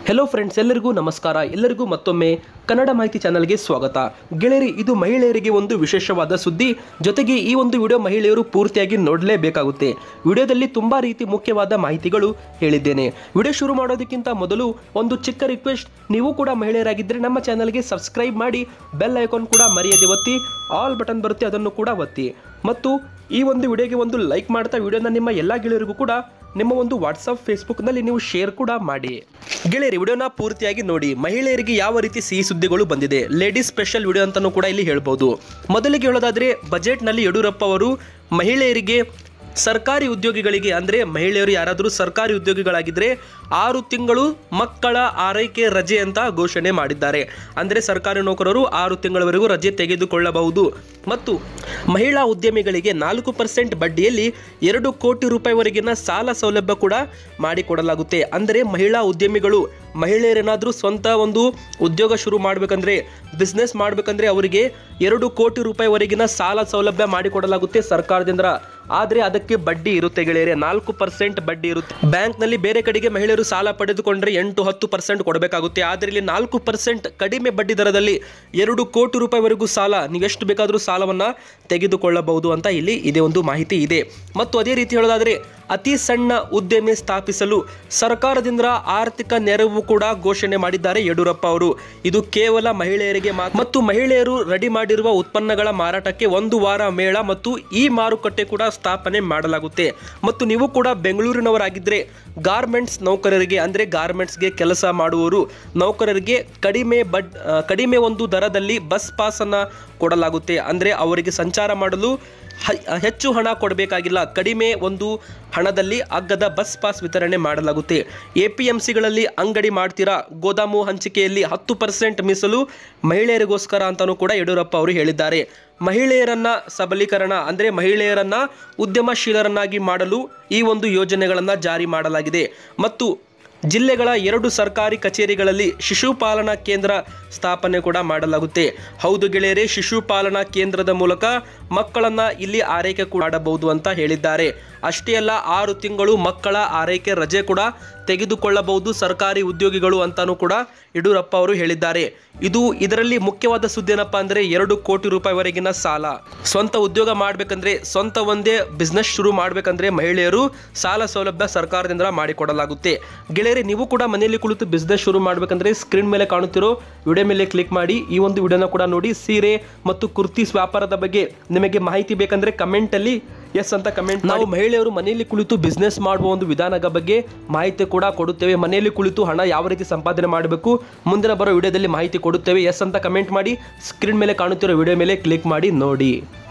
hello friends ಎಲ್ಲರಿಗೂ ನಮಸ್ಕಾರ ಎಲ್ಲರಿಗೂ ಮತ್ತೊಮ್ಮೆ ಕನ್ನಡ ಮಾಹಿತಿ ಚಾನಲ್ಗೆ ಸ್ವಾಗತ ಗೆಳೆಯರಿ ಇದು ಮಹಿಳೆಯರಿಗೆ ಒಂದು ವಿಶೇಷವಾದ ಸುದ್ದಿ ಜೊತೆಗೆ ಈ ಒಂದು ವಿಡಿಯೋ ಮಹಿಳೆಯರು ಪೂರ್ತಿಯಾಗಿ ನೋಡಲೇಬೇಕಾಗುತ್ತೆ ವಿಡಿಯೋದಲ್ಲಿ ತುಂಬಾ ರೀತಿ ಮುಖ್ಯವಾದ ಮಾಹಿತಿಗಳು ಹೇಳಿದ್ದೇನೆ ವಿಡಿಯೋ ಶುರು ಮಾಡೋದಕ್ಕಿಂತ ಮೊದಲು ಒಂದು ಚಿಕ್ಕ ರಿಕ್ವೆಸ್ಟ್ ನೀವು ಕೂಡ ಮಹಿಳೆಯರಾಗಿದ್ದರೆ ನಮ್ಮ ಚಾನಲ್ಗೆ ಸಬ್ಸ್ಕ್ರೈಬ್ ಮಾಡಿ ಬೆಲ್ ಐಕಾನ್ ಕೂಡ ಮರೆಯದೆ ಒತ್ತಿ ಆಲ್ ಬಟನ್ ಬರುತ್ತೆ ಅದನ್ನು ಕೂಡ ಒತ್ತಿ ಮತ್ತು ಈ ಒಂದು ವಿಡಿಯೋಗೆ ಒಂದು ಲೈಕ್ ಮಾಡ್ತಾ ವಿಡಿಯೋನ ನಿಮ್ಮ ಎಲ್ಲ ಗೆಳೆಯರಿಗೂ ಕೂಡ ನಿಮ್ಮ ಒಂದು ವಾಟ್ಸಪ್ ಫೇಸ್ಬುಕ್ನಲ್ಲಿ ನೀವು ಶೇರ್ ಕೂಡ ಮಾಡಿ ಗೆಳೆಯರಿ ವಿಡಿಯೋನ ಪೂರ್ತಿಯಾಗಿ ನೋಡಿ ಮಹಿಳೆಯರಿಗೆ ಯಾವ ರೀತಿ ಸಿಹಿ ಸುದ್ದಿಗಳು ಬಂದಿದೆ ಲೇಡೀಸ್ ಸ್ಪೆಷಲ್ ವಿಡಿಯೋ ಅಂತಾನೂ ಕೂಡ ಇಲ್ಲಿ ಹೇಳ್ಬೋದು ಮೊದಲಿಗೆ ಹೇಳೋದಾದ್ರೆ ಬಜೆಟ್ನಲ್ಲಿ ಯಡಿಯೂರಪ್ಪ ಅವರು ಮಹಿಳೆಯರಿಗೆ ಸರ್ಕಾರಿ ಉದ್ಯೋಗಿಗಳಿಗೆ ಅಂದರೆ ಮಹಿಳೆಯರು ಯಾರಾದರೂ ಸರ್ಕಾರಿ ಉದ್ಯೋಗಿಗಳಾಗಿದ್ದರೆ ಆರು ತಿಂಗಳು ಮಕ್ಕಳ ಆರೈಕೆ ರಜೆ ಅಂತ ಘೋಷಣೆ ಮಾಡಿದ್ದಾರೆ ಅಂದರೆ ಸರ್ಕಾರಿ ನೌಕರರು ಆರು ತಿಂಗಳವರೆಗೂ ರಜೆ ತೆಗೆದುಕೊಳ್ಳಬಹುದು ಮತ್ತು ಮಹಿಳಾ ಉದ್ಯಮಿಗಳಿಗೆ ನಾಲ್ಕು ಪರ್ಸೆಂಟ್ ಬಡ್ಡಿಯಲ್ಲಿ ಎರಡು ಕೋಟಿ ರೂಪಾಯಿವರೆಗಿನ ಸಾಲ ಸೌಲಭ್ಯ ಕೂಡ ಮಾಡಿಕೊಡಲಾಗುತ್ತೆ ಅಂದರೆ ಮಹಿಳಾ ಉದ್ಯಮಿಗಳು ಮಹಿಳೆಯರೇನಾದರೂ ಸ್ವಂತ ಒಂದು ಉದ್ಯೋಗ ಶುರು ಮಾಡಬೇಕಂದ್ರೆ ಬಿಸ್ನೆಸ್ ಮಾಡಬೇಕಂದ್ರೆ ಅವರಿಗೆ ಎರಡು ಕೋಟಿ ರೂಪಾಯಿವರೆಗಿನ ಸಾಲ ಸೌಲಭ್ಯ ಮಾಡಿಕೊಡಲಾಗುತ್ತೆ ಸರ್ಕಾರದಿಂದ ಆದರೆ ಅದಕ್ಕೆ ಬಡ್ಡಿ ಇರುತ್ತೆ ಗೆಳೆಯರೆ ನಾಲ್ಕು ಪರ್ಸೆಂಟ್ ಬಡ್ಡಿ ಇರುತ್ತೆ ಬ್ಯಾಂಕ್ನಲ್ಲಿ ಬೇರೆ ಕಡೆಗೆ ಮಹಿಳೆಯರು ಸಾಲ ಪಡೆದುಕೊಂಡ್ರೆ ಎಂಟು ಹತ್ತು ಪರ್ಸೆಂಟ್ ಕೊಡಬೇಕಾಗುತ್ತೆ ಆದರೆ ಇಲ್ಲಿ ನಾಲ್ಕು ಪರ್ಸೆಂಟ್ ಕಡಿಮೆ ಬಡ್ಡಿ ದರದಲ್ಲಿ ಎರಡು ಕೋಟಿ ರೂಪಾಯಿವರೆಗೂ ಸಾಲ ನೀವೆಷ್ಟು ಬೇಕಾದರೂ ಸಾಲವನ್ನು ತೆಗೆದುಕೊಳ್ಳಬಹುದು ಅಂತ ಇಲ್ಲಿ ಇದೇ ಒಂದು ಮಾಹಿತಿ ಇದೆ ಮತ್ತು ಅದೇ ರೀತಿ ಹೇಳೋದಾದರೆ ಅತಿ ಸಣ್ಣ ಉದ್ಯಮಿ ಸ್ಥಾಪಿಸಲು ಸರ್ಕಾರದಿಂದ ಆರ್ಥಿಕ ನೆರವು ಕೂಡ ಘೋಷಣೆ ಮಾಡಿದ್ದಾರೆ ಯಡಿಯೂರಪ್ಪ ಅವರು ಇದು ಕೇವಲ ಮಹಿಳೆಯರಿಗೆ ಮಾತ್ರ ಮತ್ತು ಮಹಿಳೆಯರು ರೆಡಿ ಮಾಡಿರುವ ಉತ್ಪನ್ನಗಳ ಮಾರಾಟಕ್ಕೆ ಒಂದು ವಾರ ಮೇಳ ಮತ್ತು ಈ ಮಾರುಕಟ್ಟೆ ಕೂಡ ಸ್ಥಾಪನೆ ಮಾಡಲಾಗುತ್ತೆ ಮತ್ತು ನೀವು ಕೂಡ ಬೆಂಗಳೂರಿನವರಾಗಿದ್ದರೆ ಗಾರ್ಮೆಂಟ್ಸ್ ನೌಕರರಿಗೆ ಅಂದರೆ ಗಾರ್ಮೆಂಟ್ಸ್ಗೆ ಕೆಲಸ ಮಾಡುವವರು ನೌಕರರಿಗೆ ಕಡಿಮೆ ಬಡ್ ಆ, ಕಡಿಮೆ ಒಂದು ದರದಲ್ಲಿ ಬಸ್ ಪಾಸನ್ನು ಕೊಡಲಾಗುತ್ತೆ ಅಂದರೆ ಅವರಿಗೆ ಸಂಚಾರ ಮಾಡಲು ಹ- ಹೆಚ್ಚು ಹಣ ಕೊಡಬೇಕಾಗಿಲ್ಲ ಕಡಿಮೆ ಒಂದು ಹಣದಲ್ಲಿ ಅಗ್ಗದ ಬಸ್ ಪಾಸ್ ವಿತರಣೆ ಮಾಡಲಾಗುತ್ತೆ ಎ ಪಿ ಎಂ ಸಿಗಳಲ್ಲಿ ಅಂಗಡಿ ಮಾಡ್ತೀರಾ ಗೋದಾಮು ಹಂಚಿಕೆಯಲ್ಲಿ ಹತ್ತು ಪರ್ಸೆಂಟ್ ಮೀಸಲು ಮಹಿಳೆಯರಿಗೋಸ್ಕರ ಅಂತಲೂ ಕೂಡ ಯಡಿಯೂರಪ್ಪ ಅವರು ಹೇಳಿದ್ದಾರೆ ಮಹಿಳೆಯರನ್ನ ಸಬಲೀಕರಣ ಅಂದರೆ ಮಹಿಳೆಯರನ್ನ ಉದ್ಯಮಶೀಲರನ್ನಾಗಿ ಮಾಡಲು ಈ ಒಂದು ಯೋಜನೆಗಳನ್ನು ಜಾರಿ ಮಾಡಲಾಗಿದೆ ಮತ್ತು ಜಿಲ್ಲೆಗಳ ಎರಡು ಸರ್ಕಾರಿ ಕಚೇರಿಗಳಲ್ಲಿ ಶಿಶುಪಾಲನಾ ಕೇಂದ್ರ ಸ್ಥಾಪನೆ ಕೂಡ ಮಾಡಲಾಗುತ್ತೆ ಹೌದು ಗೆಳೆಯರೆ ಶಿಶುಪಾಲನಾ ಕೇಂದ್ರದ ಮೂಲಕ ಮಕ್ಕಳನ್ನ ಇಲ್ಲಿ ಆರೈಕೆ ಕೂಡ ಮಾಡಬಹುದು ಅಂತ ಹೇಳಿದ್ದಾರೆ ಅಷ್ಟೇ ಅಲ್ಲ ಆರು ತಿಂಗಳು ಮಕ್ಕಳ ಆರೈಕೆ ರಜೆ ಕೂಡ ತೆಗೆದುಕೊಳ್ಳಬಹುದು ಸರ್ಕಾರಿ ಉದ್ಯೋಗಿಗಳು ಅಂತಾನೂ ಕೂಡ ಯಡಿಯೂರಪ್ಪ ಅವರು ಹೇಳಿದ್ದಾರೆ ಇದು ಇದರಲ್ಲಿ ಮುಖ್ಯವಾದ ಸುದ್ದಿ ಏನಪ್ಪಾ ಅಂದ್ರೆ ಎರಡು ಕೋಟಿ ರೂಪಾಯಿವರೆಗಿನ ಸಾಲ ಸ್ವಂತ ಉದ್ಯೋಗ ಮಾಡಬೇಕಂದ್ರೆ ಸ್ವಂತ ಒಂದೇ ಬಿಸ್ನೆಸ್ ಶುರು ಮಾಡಬೇಕಂದ್ರೆ ಮಹಿಳೆಯರು ಸಾಲ ಸೌಲಭ್ಯ ಸರ್ಕಾರದಿಂದ ಮಾಡಿಕೊಡಲಾಗುತ್ತೆ ಗೆಳೆಯರೆ ನೀವು ಕೂಡ ಮನೆಯಲ್ಲಿ ಕುಳಿತು ಬಿಸ್ನೆಸ್ ಶುರು ಮಾಡಬೇಕಂದ್ರೆ ಸ್ಕ್ರೀನ್ ಮೇಲೆ ಕಾಣುತ್ತಿರೋ ವಿಡಿಯೋ ಮೇಲೆ ಕ್ಲಿಕ್ ಮಾಡಿ ಈ ಒಂದು ವಿಡಿಯೋನ ಕೂಡ ನೋಡಿ ಸೀರೆ ಮತ್ತು ಕುರ್ತೀಸ್ ವ್ಯಾಪಾರದ ಬಗ್ಗೆ ನಿಮಗೆ ಮಾಹಿತಿ ಬೇಕಂದ್ರೆ ಕಮೆಂಟ್ ಅಲ್ಲಿ ಎಸ್ ಅಂತ ಕಮೆಂಟ್ ನಾವು ಮಹಿಳೆಯರು ಮನೆಯಲ್ಲಿ ಕುಳಿತು ಬಿಸ್ನೆಸ್ ಮಾಡುವ ಒಂದು ವಿಧಾನದ ಬಗ್ಗೆ ಮಾಹಿತಿ ಕೂಡ ಕೊಡುತ್ತೇವೆ ಮನೆಯಲ್ಲಿ ಕುಳಿತು ಹಣ ಯಾವ ರೀತಿ ಸಂಪಾದನೆ ಮಾಡಬೇಕು ಮುಂದಿನ ಬರೋ ವಿಡಿಯೋದಲ್ಲಿ ಮಾಹಿತಿ ಕೊಡುತ್ತೇವೆ ಎಸ್ ಅಂತ ಕಮೆಂಟ್ ಮಾಡಿ ಸ್ಕ್ರೀನ್ ಮೇಲೆ ಕಾಣುತ್ತಿರೋ ವಿಡಿಯೋ ಮೇಲೆ ಕ್ಲಿಕ್ ಮಾಡಿ ನೋಡಿ